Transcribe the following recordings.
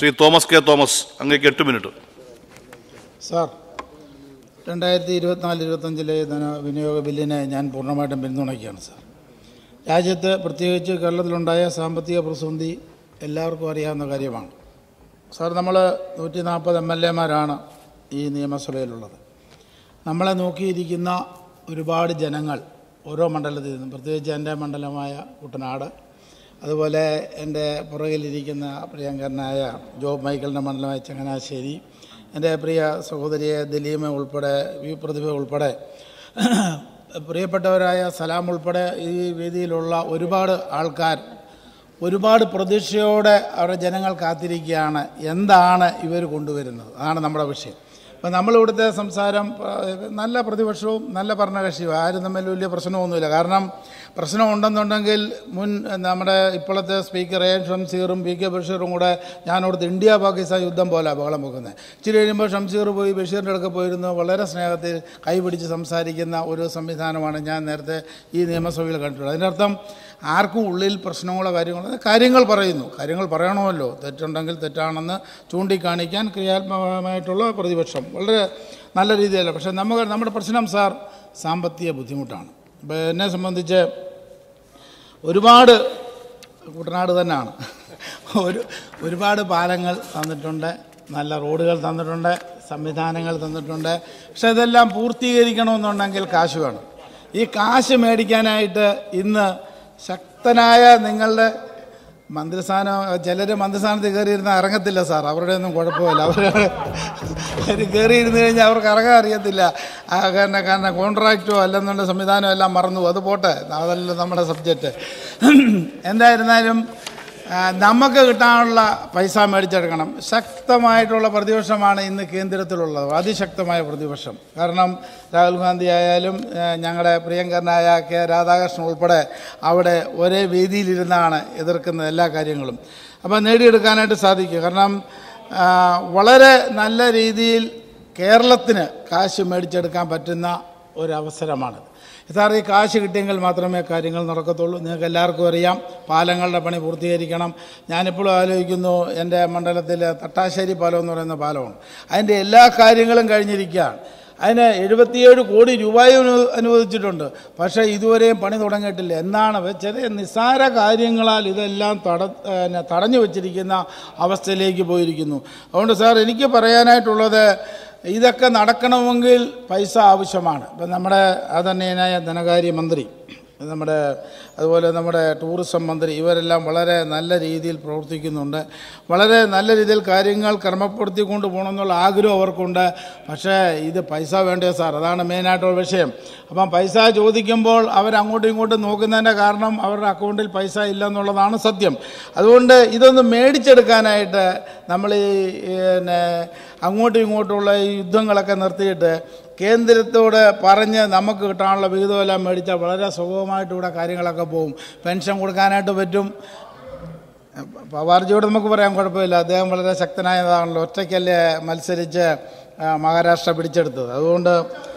Shri Thomas K Thomas അങ്ങേക്ക് എട്ട് minute sir രണ്ടായിരത്തി ഇരുപത്തിനാല് ഇരുപത്തഞ്ചിലെ ധനവിനിയോഗ ബില്ലിനെ ഞാൻ പൂർണ്ണമായിട്ടും പിന്തുണയ്ക്കുകയാണ് സാർ രാജ്യത്ത് പ്രത്യേകിച്ച് കേരളത്തിലുണ്ടായ സാമ്പത്തിക പ്രതിസന്ധി എല്ലാവർക്കും അറിയാവുന്ന കാര്യമാണ് സാർ നമ്മൾ നൂറ്റി നാൽപ്പത് എം എൽ എമാരാണ് ഈ നിയമസഭയിലുള്ളത് നമ്മളെ നോക്കിയിരിക്കുന്ന ഒരുപാട് ജനങ്ങൾ ഓരോ മണ്ഡലത്തിൽ നിന്നും പ്രത്യേകിച്ച് എൻ്റെ മണ്ഡലമായ കുട്ടനാട് അതുപോലെ എൻ്റെ പുറകിലിരിക്കുന്ന പ്രിയങ്കരനായ ജോബ് മൈക്കിളിൻ്റെ മണ്ഡലമായ ചങ്ങനാശ്ശേരി എൻ്റെ പ്രിയ സഹോദരിയെ ദിലീമ ഉൾപ്പെടെ വി പ്രതിഭ ഉൾപ്പെടെ പ്രിയപ്പെട്ടവരായ സലാം ഉൾപ്പെടെ ഈ വേദിയിലുള്ള ഒരുപാട് ആൾക്കാർ ഒരുപാട് പ്രതീക്ഷയോടെ അവരുടെ ജനങ്ങൾ കാത്തിരിക്കുകയാണ് എന്താണ് ഇവർ കൊണ്ടുവരുന്നത് അതാണ് നമ്മുടെ വിഷയം അപ്പം നമ്മളിവിടുത്തെ സംസാരം ആ, നല്ല പ്രതിപക്ഷവും നല്ല ഭരണകക്ഷിയും ആരും തമ്മിൽ വലിയ പ്രശ്നമൊന്നുമില്ല കാരണം പ്രശ്നം ഉണ്ടെന്നുണ്ടെങ്കിൽ മുൻ നമ്മുടെ ഇപ്പോഴത്തെ സ്പീക്കർ എ എൻ ഷംസീറും പി കെ ബഷീറും കൂടെ ഞാനവിടുത്തെ ഇന്ത്യ പാകിസ്ഥാൻ യുദ്ധം പോലെ ബഹളം വെക്കുന്നത് ഇച്ചിരി കഴിയുമ്പോൾ ഷംസീർ പോയി ബഷീറിൻ്റെ അടുക്ക പോയിരുന്നു വളരെ സ്നേഹത്തിൽ കൈപിടിച്ച് സംസാരിക്കുന്ന ഒരു സംവിധാനമാണ് ഞാൻ നേരത്തെ ഈ നിയമസഭയിൽ കണ്ടിട്ടുള്ളത് അതിൻ്റെ അർത്ഥം ആർക്കും ഉള്ളിൽ പ്രശ്നങ്ങളോ കാര്യങ്ങളോ കാര്യങ്ങൾ പറയുന്നു കാര്യങ്ങൾ പറയണമല്ലോ തെറ്റുണ്ടെങ്കിൽ തെറ്റാണെന്ന് ചൂണ്ടിക്കാണിക്കാൻ ക്രിയാത്മകമായിട്ടുള്ള പ്രതിപക്ഷം വളരെ നല്ല രീതിയല്ല പക്ഷേ നമുക്ക് നമ്മുടെ പ്രശ്നം സാർ സാമ്പത്തിക ബുദ്ധിമുട്ടാണ് ഇപ്പോൾ എന്നെ സംബന്ധിച്ച് ഒരുപാട് കുട്ടനാട് തന്നെയാണ് ഒരു ഒരുപാട് പാലങ്ങൾ തന്നിട്ടുണ്ട് നല്ല റോഡുകൾ തന്നിട്ടുണ്ട് സംവിധാനങ്ങൾ തന്നിട്ടുണ്ട് പക്ഷെ ഇതെല്ലാം പൂർത്തീകരിക്കണമെന്നുണ്ടെങ്കിൽ കാശ് വേണം ഈ കാശ് മേടിക്കാനായിട്ട് ഇന്ന് ശക്തനായ നിങ്ങളുടെ മന്ത്രിസ്ഥാനം ചിലർ മന്ത്രിസ്ഥാനത്ത് കയറിയിരുന്ന ഇറങ്ങത്തില്ല സാർ അവരുടെ ഒന്നും കുഴപ്പമില്ല അവർ അവർ കയറിയിരുന്ന് കഴിഞ്ഞാൽ അവർക്ക് ഇറങ്ങാൻ അറിയത്തില്ല ആ കാരണം കാരണം കോൺട്രാക്റ്റോ അല്ലെന്നുള്ള സംവിധാനം എല്ലാം മറന്നു അത് പോട്ടെ അതല്ല നമ്മുടെ സബ്ജക്റ്റ് എന്തായിരുന്നാലും ആ, നമുക്ക് കിട്ടാനുള്ള പൈസ മേടിച്ചെടുക്കണം ശക്തമായിട്ടുള്ള പ്രതിപക്ഷമാണ് ഇന്ന് കേന്ദ്രത്തിലുള്ളത് അതിശക്തമായ പ്രതിപക്ഷം കാരണം രാഹുൽ ഗാന്ധി ആയാലും ആ, ഞങ്ങളുടെ പ്രിയങ്കരനായ കെ രാധാകൃഷ്ണൻ ഉൾപ്പെടെ അവിടെ ഒരേ വേദിയിലിരുന്നാണ് എതിർക്കുന്ന എല്ലാ കാര്യങ്ങളും അപ്പോൾ നേടിയെടുക്കാനായിട്ട് സാധിക്കും കാരണം ആ, വളരെ നല്ല രീതിയിൽ കേരളത്തിന് കാശ് മേടിച്ചെടുക്കാൻ പറ്റുന്ന ഒരവസരമാണിത് സാർ ഈ കാശ് കിട്ടിയെങ്കിൽ മാത്രമേ കാര്യങ്ങൾ നടക്കത്തുള്ളൂ നിങ്ങൾക്ക് എല്ലാവർക്കും അറിയാം പാലങ്ങളുടെ പണി പൂർത്തീകരിക്കണം ഞാനിപ്പോഴും ആലോചിക്കുന്നു എൻ്റെ മണ്ഡലത്തിൽ തട്ടാശ്ശേരി പാലം എന്ന് പറയുന്ന പാലമാണ് അതിൻ്റെ എല്ലാ കാര്യങ്ങളും കഴിഞ്ഞിരിക്കുകയാണ് അതിന് എഴുപത്തിയേഴ് കോടി രൂപയും അനു അനുവദിച്ചിട്ടുണ്ട് പക്ഷേ ഇതുവരെയും പണി തുടങ്ങിയിട്ടില്ല എന്നാണ് ചെറിയ നിസ്സാര കാര്യങ്ങളാൽ ഇതെല്ലാം തട പിന്നെ തടഞ്ഞു വച്ചിരിക്കുന്ന അവസ്ഥയിലേക്ക് പോയിരിക്കുന്നു അതുകൊണ്ട് സാർ എനിക്ക് പറയാനായിട്ടുള്ളത് ഇതൊക്കെ നടക്കണമെങ്കിൽ പൈസ ആവശ്യമാണ് ഇപ്പം നമ്മുടെ ആദരണീയനായ ധനകാര്യമന്ത്രി നമ്മുടെ അതുപോലെ നമ്മുടെ ടൂറിസം മന്ത്രി ഇവരെല്ലാം വളരെ നല്ല രീതിയിൽ പ്രവർത്തിക്കുന്നുണ്ട് വളരെ നല്ല രീതിയിൽ കാര്യങ്ങൾ ക്രമപ്പെടുത്തിക്കൊണ്ട് പോകണമെന്നുള്ള ആഗ്രഹം അവർക്കുണ്ട് പക്ഷേ ഇത് പൈസ വേണ്ടേ സാർ അതാണ് മെയിനായിട്ടുള്ള വിഷയം അപ്പം പൈസ ചോദിക്കുമ്പോൾ അവർ അങ്ങോട്ടും ഇങ്ങോട്ടും നോക്കുന്നതിൻ്റെ കാരണം അവരുടെ അക്കൗണ്ടിൽ പൈസ ഇല്ല എന്നുള്ളതാണ് സത്യം അതുകൊണ്ട് ഇതൊന്ന് മേടിച്ചെടുക്കാനായിട്ട് നമ്മൾ ഈ പിന്നെ അങ്ങോട്ടും ഇങ്ങോട്ടുമുള്ള ഈ യുദ്ധങ്ങളൊക്കെ നിർത്തിയിട്ട് കേന്ദ്രത്തോട് പറഞ്ഞ് നമുക്ക് കിട്ടാനുള്ള വിഹിതമെല്ലാം മേടിച്ചാൽ വളരെ സുഗമമായിട്ട് ഇവിടെ കാര്യങ്ങളൊക്കെ പോകും പെൻഷൻ കൊടുക്കാനായിട്ട് പറ്റും പവാർജിയോട് നമുക്ക് പറയാൻ കുഴപ്പമില്ല അദ്ദേഹം വളരെ ശക്തനായതാണല്ലോ ഒറ്റയ്ക്കല്ലേ മത്സരിച്ച് ആ, മഹാരാഷ്ട്ര പിടിച്ചെടുത്തത് അതുകൊണ്ട്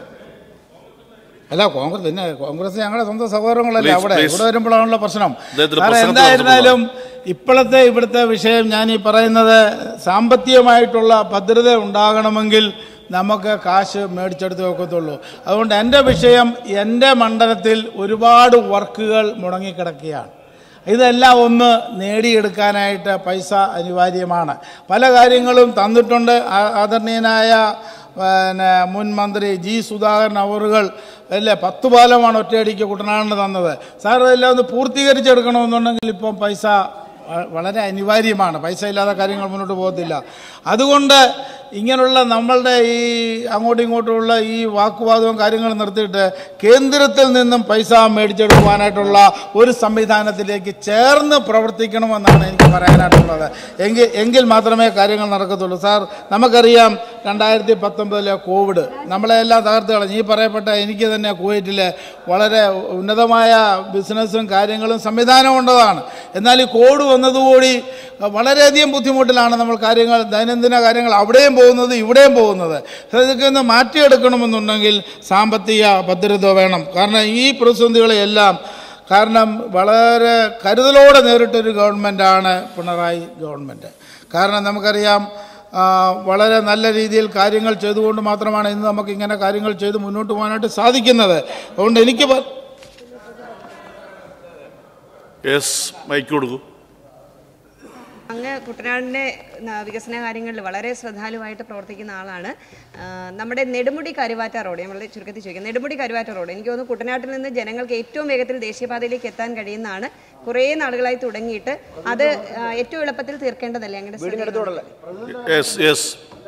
അല്ല കോൺഗ്രസ് പിന്നെ കോൺഗ്രസ് ഞങ്ങളുടെ സ്വന്തം സഹോദരങ്ങളല്ലേ Please, അവിടെ please. ഇവിടെ വരുമ്പോഴാണല്ലോ പ്രശ്നം അദ്ദേഹത്തിന് സാറേ, പ്രസംഗത്തിൽ എന്തായിരുന്നാലും ഇപ്പോഴത്തെ ഇവിടുത്തെ വിഷയം ഞാൻ ഈ പറയുന്നത് സാമ്പത്തികമായിട്ടുള്ള ഭദ്രത ഉണ്ടാകണമെങ്കിൽ നമുക്ക് കാശ് മേടിച്ചെടുത്ത് വെക്കത്തുള്ളൂ അതുകൊണ്ട് എൻ്റെ വിഷയം എൻ്റെ മണ്ഡലത്തിൽ ഒരുപാട് വർക്കുകൾ മുടങ്ങിക്കിടക്കുകയാണ് ഇതെല്ലാം ഒന്ന് നേടിയെടുക്കാനായിട്ട് പൈസ അനിവാര്യമാണ് പല കാര്യങ്ങളും തന്നിട്ടുണ്ട് ആ- ആദരണീയനായ പിന്നെ മുൻ മന്ത്രി ജി സുധാകരൻ അവറുകൾ അല്ലേ പത്ത് പാലമാണ് ഒറ്റയടിക്ക് കുട്ടനാടിന് തന്നത് സാർ ഇതെല്ലാം ഒന്ന് പൂർത്തീകരിച്ചെടുക്കണമെന്നുണ്ടെങ്കിൽ ഇപ്പം പൈസ വ- വളരെ അനിവാര്യമാണ് പൈസ ഇല്ലാതെ കാര്യങ്ങൾ മുന്നോട്ട് പോകത്തില്ല അതുകൊണ്ട് ഇങ്ങനെയുള്ള നമ്മളുടെ ഈ അങ്ങോട്ടും ഇങ്ങോട്ടുമുള്ള ഈ വാക്കുവാദവും കാര്യങ്ങളും നിർത്തിയിട്ട് കേന്ദ്രത്തിൽ നിന്നും പൈസ മേടിച്ചെടുക്കുവാനായിട്ടുള്ള ഒരു സംവിധാനത്തിലേക്ക് ചേർന്ന് പ്രവർത്തിക്കണമെന്നാണ് എനിക്ക് പറയാനായിട്ടുള്ളത് എങ്കിൽ എങ്കിൽ മാത്രമേ കാര്യങ്ങൾ നടക്കത്തുള്ളൂ സാർ നമുക്കറിയാം രണ്ടായിരത്തി പത്തൊമ്പതിലെ കോവിഡ് നമ്മളെല്ലാം തകർത്ത് കളഞ്ഞു ഈ പറയപ്പെട്ട എനിക്ക് തന്നെ കുവൈറ്റിൽ വളരെ ഉന്നതമായ ബിസിനസ്സും കാര്യങ്ങളും സംവിധാനവും ഉണ്ടതാണ് എന്നാൽ ഈ കോവിഡ് വന്നതുകൂടി വളരെയധികം ബുദ്ധിമുട്ടിലാണ് നമ്മൾ കാര്യങ്ങൾ ദൈനംദിന കാര്യങ്ങൾ അവിടെയും പോകുന്നത് ഇവിടെയും പോകുന്നത് അപ്പോൾ ഇതൊക്കെ ഒന്ന് മാറ്റിയെടുക്കണമെന്നുണ്ടെങ്കിൽ സാമ്പത്തിക ഭദ്രത വേണം കാരണം ഈ പ്രതിസന്ധികളെയെല്ലാം കാരണം വളരെ കരുതലോടെ നേരിട്ടൊരു ഗവൺമെൻറ്റാണ് പിണറായി ഗവൺമെൻറ് കാരണം നമുക്കറിയാം ആ, വളരെ നല്ല രീതിയിൽ കാര്യങ്ങൾ ചെയ്തുകൊണ്ട് മാത്രമാണ് ഇന്ന് നമുക്ക് ഇങ്ങനെ കാര്യങ്ങൾ ചെയ്ത് മുന്നോട്ട് പോകാനായിട്ട് സാധിക്കുന്നത് അതുകൊണ്ട് എനിക്ക് പ- യെസ് മൈക്ക് കൊടുക്കൂ അങ്ങ് കുട്ടനാടിൻ്റെ ന- വികസന കാര്യങ്ങളിൽ വളരെ ശ്രദ്ധാലുവായിട്ട് പ്രവർത്തിക്കുന്ന ആളാണ് ആ, നമ്മുടെ നെടുമുടി കരുവാറ്റ റോഡ് ഞാൻ വളരെ ചുരുക്കത്തിൽ ചോദിക്കാം നെടുമുടി കരുവാറ്റ റോഡ് എനിക്ക് തോന്നുന്നു കുട്ടനാട്ടിൽ നിന്ന് ജനങ്ങൾക്ക് ഏറ്റവും വേഗത്തിൽ ദേശീയപാതയിലേക്ക് എത്താൻ കഴിയുന്നതാണ് കുറേ നാളുകളായി തുടങ്ങിയിട്ട് അത് ആ, ഏറ്റവും എളുപ്പത്തിൽ തീർക്കേണ്ടതല്ലേ അങ്ങനെ ശ്രദ്ധിക്കുന്നത്? യെസ് യെസ്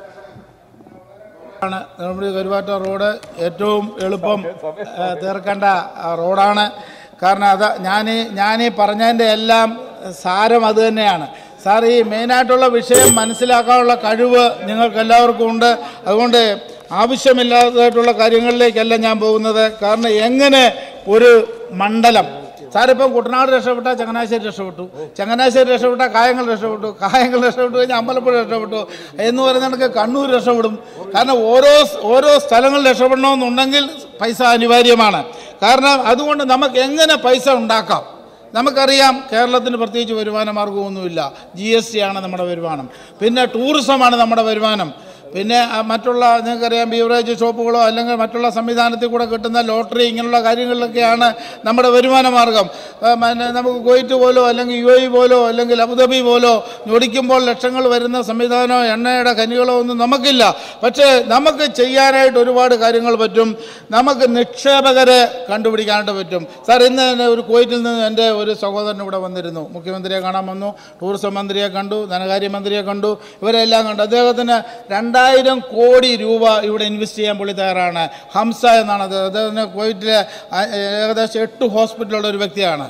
ആണ് നമ്മുടെ കരുവാറ്റ റോഡ് ഏറ്റവും എളുപ്പം ആ, തീർക്കേണ്ട ആ, റോഡാണ് കാരണം അത് ഞാൻ ഞാൻ ഈ പറഞ്ഞതിൻ്റെ എല്ലാം സാരം അത് തന്നെയാണ് സാർ ഈ മെയിനായിട്ടുള്ള വിഷയം മനസ്സിലാക്കാനുള്ള കഴിവ് നിങ്ങൾക്ക് എല്ലാവർക്കും ഉണ്ട് അതുകൊണ്ട് ആവശ്യമില്ലാത്തതായിട്ടുള്ള കാര്യങ്ങളിലേക്കല്ല ഞാൻ പോകുന്നത് കാരണം എങ്ങനെ ഒരു മണ്ഡലം സാറിപ്പം കുട്ടനാട് രക്ഷപ്പെട്ട ചങ്ങനാശ്ശേരി രക്ഷപ്പെട്ടു ചങ്ങനാശ്ശേരി രക്ഷപ്പെട്ട കായങ്ങൾ രക്ഷപ്പെട്ടു കായങ്ങൾ രക്ഷപ്പെട്ടു കഴിഞ്ഞാൽ അമ്പലപ്പുഴ രക്ഷപ്പെട്ടു എന്ന് പറയുന്ന കണക്ക് കണ്ണൂർ രക്ഷപ്പെടും കാരണം ഓരോ ഓരോ സ്ഥലങ്ങൾ രക്ഷപ്പെടണമെന്നുണ്ടെങ്കിൽ പൈസ അനിവാര്യമാണ് കാരണം അതുകൊണ്ട് നമുക്ക് എങ്ങനെ പൈസ ഉണ്ടാക്കാം നമുക്കറിയാം കേരളത്തിന് പ്രത്യേകിച്ച് വരുമാന മാർഗമൊന്നുമില്ല ജി എസ് ടി ആണ് നമ്മുടെ വരുമാനം പിന്നെ ടൂറിസമാണ് നമ്മുടെ വരുമാനം പിന്നെ ആ, മറ്റുള്ള നിങ്ങൾക്കറിയാം ബീവറേജ് ഷോപ്പുകളോ അല്ലെങ്കിൽ മറ്റുള്ള സംവിധാനത്തിൽ കൂടെ കിട്ടുന്ന ലോട്ടറി ഇങ്ങനെയുള്ള കാര്യങ്ങളിലൊക്കെയാണ് നമ്മുടെ വരുമാന മാർഗം ആ, പിന്നെ നമുക്ക് കുവൈറ്റ് പോലോ അല്ലെങ്കിൽ യു എ പോലോ അല്ലെങ്കിൽ അബുദാബി പോലോ ഞൊടിക്കുമ്പോൾ ലക്ഷങ്ങൾ വരുന്ന സംവിധാനമോ എണ്ണയുടെ ഖനികളോ ഒന്നും നമുക്കില്ല പക്ഷേ നമുക്ക് ചെയ്യാനായിട്ട് ഒരുപാട് കാര്യങ്ങൾ പറ്റും നമുക്ക് നിക്ഷേപകരെ കണ്ടുപിടിക്കാനായിട്ട് പറ്റും സാർ ഇന്ന് തന്നെ ഒരു കുവൈറ്റിൽ നിന്ന് എൻ്റെ ഒരു സഹോദരൻ ഇവിടെ വന്നിരുന്നു മുഖ്യമന്ത്രിയെ കാണാൻ വന്നു ടൂറിസം മന്ത്രിയെ കണ്ടു ധനകാര്യമന്ത്രിയെ കണ്ടു ഇവരെല്ലാം കണ്ടു അദ്ദേഹത്തിന് രണ്ടായിരം കോടി രൂപ ഇവിടെ ഇൻവെസ്റ്റ് ചെയ്യാൻ പുള്ളി തയ്യാറാണ് ഹംസ എന്നാണ് അത് അദ്ദേഹത്തിന് കുവൈറ്റിലെ ആ- ഏകദേശം എട്ട് ഹോസ്പിറ്റലുള്ള ഒരു വ്യക്തിയാണ്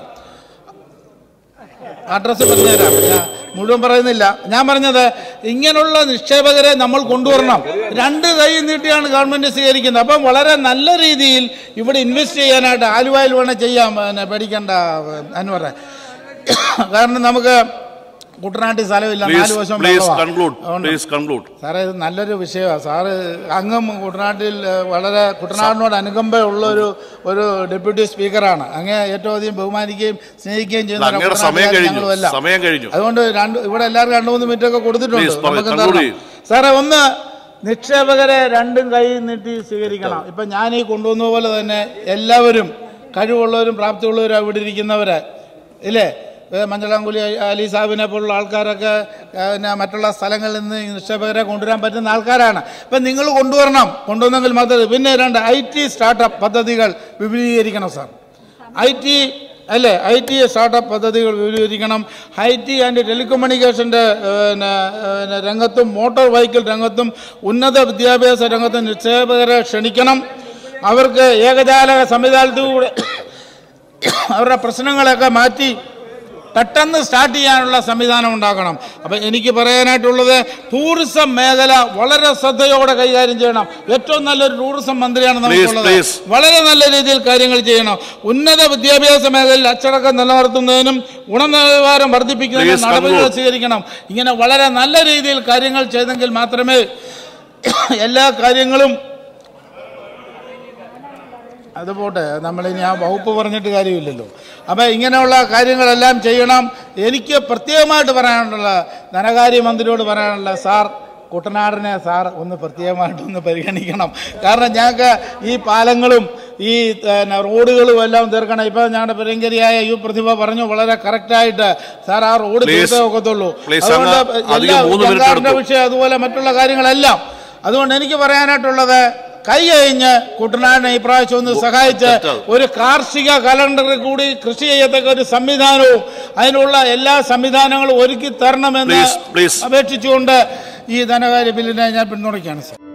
അഡ്രസ്സ് പറഞ്ഞുതരാം ഞാൻ മുഴുവൻ പറയുന്നില്ല ഞാൻ പറഞ്ഞത് ഇങ്ങനെയുള്ള നിക്ഷേപകരെ നമ്മൾ കൊണ്ടുവരണം രണ്ട് കൈ നീട്ടിയാണ് ഗവൺമെന്റ് സ്വീകരിക്കുന്നത് അപ്പം വളരെ നല്ല രീതിയിൽ ഇവിടെ ഇൻവെസ്റ്റ് ചെയ്യാനായിട്ട് ആലുവായിൽ വേണേൽ ചെയ്യാം പിന്നെ പേടിക്കേണ്ട അൻവറെ കാരണം നമുക്ക് കുട്ടനാട്ടിൽ സ്ഥലമില്ല നാല് പ്ലീസ് വശം പ്ലീസ് വെള്ളമാ. കൺക്ലൂഡ് അതുകൊണ്ട് പ്ലീസ് കൺക്ലൂഡ് സാറേ ഇത് നല്ലൊരു വിഷയമാണ് സാറ് അങ്ങും കുട്ടനാട്ടിൽ ഏഹ്, വളരെ കുട്ടനാടിനോട് അനുകമ്പയുള്ള ഒരു ഒരു ഡെപ്യൂട്ടി സ്പീക്കറാണ് അങ്ങേ ഏറ്റവും അധികം ബഹുമാനിക്കുകയും സ്നേഹിക്കുകയും ചെയ്യുന്ന ഒരു അങ്ങയുടെ സമയം കുട്ടനാട്ടുകാരും കഴിഞ്ഞു ഞങ്ങളുമെല്ലാം. സമയം കഴിഞ്ഞു അതുകൊണ്ട് രണ്ട് ഇവിടെ എല്ലാവർക്കും രണ്ട് മൂന്ന് മിനിറ്റ് ഒക്കെ കൊടുത്തിട്ടുണ്ട് Please, പറയൂ, നമുക്ക് conclude തരണം. ചെയ്യൂ. സാറേ ഒന്ന് നിക്ഷേപകരെ രണ്ടും കൈ നീട്ടി സ്വീകരിക്കണം ഇപ്പൊ ഞാൻ ഈ കൊണ്ടുവന്ന പോലെ തന്നെ എല്ലാവരും കഴിവുള്ളവരും പ്രാപ്തിയുള്ളവരും ഇവിടെ ഇരിക്കുന്നവര് ഇല്ലേ ഏ, മഞ്ചളാംകുലി അലി സാഹിബിനെ പോലുള്ള ആൾക്കാരൊക്കെ ഏ, പിന്നെ മറ്റുള്ള സ്ഥലങ്ങളിൽ നിന്ന് ഈ നിക്ഷേപകരെ കൊണ്ടുവരാൻ പറ്റുന്ന ആൾക്കാരാണ് ഇപ്പം നിങ്ങൾ കൊണ്ടുവരണം കൊണ്ടുവന്നെങ്കിൽ മാത്രം പിന്നെ രണ്ട് ഐ ടി സ്റ്റാർട്ടപ്പ് പദ്ധതികൾ വിപുലീകരിക്കണം സാർ ഐ ടി അല്ലേ ഐ ടി സ്റ്റാർട്ടപ്പ് പദ്ധതികൾ വിപുലീകരിക്കണം ഐ ടി ആൻഡ് ടെലികമ്മ്യൂണിക്കേഷൻ്റെ പിന്നെ പിന്നെ രംഗത്തും മോട്ടോർ വെഹിക്കിൾ രംഗത്തും ഉന്നത വിദ്യാഭ്യാസ രംഗത്തും നിക്ഷേപകരെ ക്ഷണിക്കണം അവർക്ക് ഏകജാലക സംവിധാനത്തിലൂടെ അവരുടെ പ്രശ്നങ്ങളൊക്കെ മാറ്റി പെട്ടെന്ന് സ്റ്റാർട്ട് ചെയ്യാനുള്ള സംവിധാനം ഉണ്ടാക്കണം അപ്പം എനിക്ക് പറയാനായിട്ടുള്ളത് ടൂറിസം മേഖല വളരെ ശ്രദ്ധയോടെ കൈകാര്യം ചെയ്യണം ഏറ്റവും നല്ലൊരു ടൂറിസം മന്ത്രിയാണ് നമുക്കുള്ളത് please. വളരെ നല്ല രീതിയിൽ കാര്യങ്ങൾ ചെയ്യണം ഉന്നത വിദ്യാഭ്യാസ മേഖലയിൽ അച്ചടക്കം നിലനിർത്തുന്നതിനും ഗുണനിലവാരം വർദ്ധിപ്പിക്കുന്നതിനും Please നടപടികൾ conclude. സ്വീകരിക്കണം ഇങ്ങനെ വളരെ നല്ല രീതിയിൽ കാര്യങ്ങൾ ചെയ്തെങ്കിൽ മാത്രമേ എല്ലാ കാര്യങ്ങളും അത് പോട്ടെ നമ്മളിനി ആ വകുപ്പ് പറഞ്ഞിട്ട് കാര്യമില്ലല്ലോ അപ്പം ഇങ്ങനെയുള്ള കാര്യങ്ങളെല്ലാം ചെയ്യണം എനിക്ക് പ്രത്യേകമായിട്ട് പറയാനുള്ള ധനകാര്യമന്ത്രിയോട് പറയാനുള്ള സാർ കുട്ടനാടിനെ സാർ ഒന്ന് പ്രത്യേകമായിട്ടൊന്ന് പരിഗണിക്കണം കാരണം ഞങ്ങൾക്ക് ഈ പാലങ്ങളും ഈ പിന്നെ റോഡുകളും എല്ലാം തീർക്കണം ഇപ്പം ഞങ്ങളുടെ പ്രിയങ്കരിയായ യു പ്രതിഭ പറഞ്ഞു വളരെ കറക്റ്റായിട്ട് സാർ ആ റോഡ് Please. തീർത്തേ ഒക്കത്തുള്ളൂ Please, അതുകൊണ്ട് അങ്ങ് എല്ലാ അധികം മൂന്ന് minute ജങ്കാറിന്റെ എടുത്തു. വിഷയം അതുപോലെ മറ്റുള്ള കാര്യങ്ങളെല്ലാം അതുകൊണ്ട് എനിക്ക് പറയാനായിട്ടുള്ളത് കൈ കഴിഞ്ഞ് കുട്ടനാടിനെ ഇപ്രാവശ്യം ഒന്ന് സഹായിച്ച് തെറ്റാണ്. ഒരു കാർഷിക കലണ്ടറിൽ കൂടി കൃഷി ചെയ്യത്തക്ക ഒരു സംവിധാനവും അതിനുള്ള എല്ലാ സംവിധാനങ്ങളും ഒരുക്കി തരണമെന്ന് Please, please. അപേക്ഷിച്ചുകൊണ്ട് ഈ ധനകാര്യ ബില്ലിനെ ഞാൻ പിന്തുണയ്ക്കുകയാണ് സാർ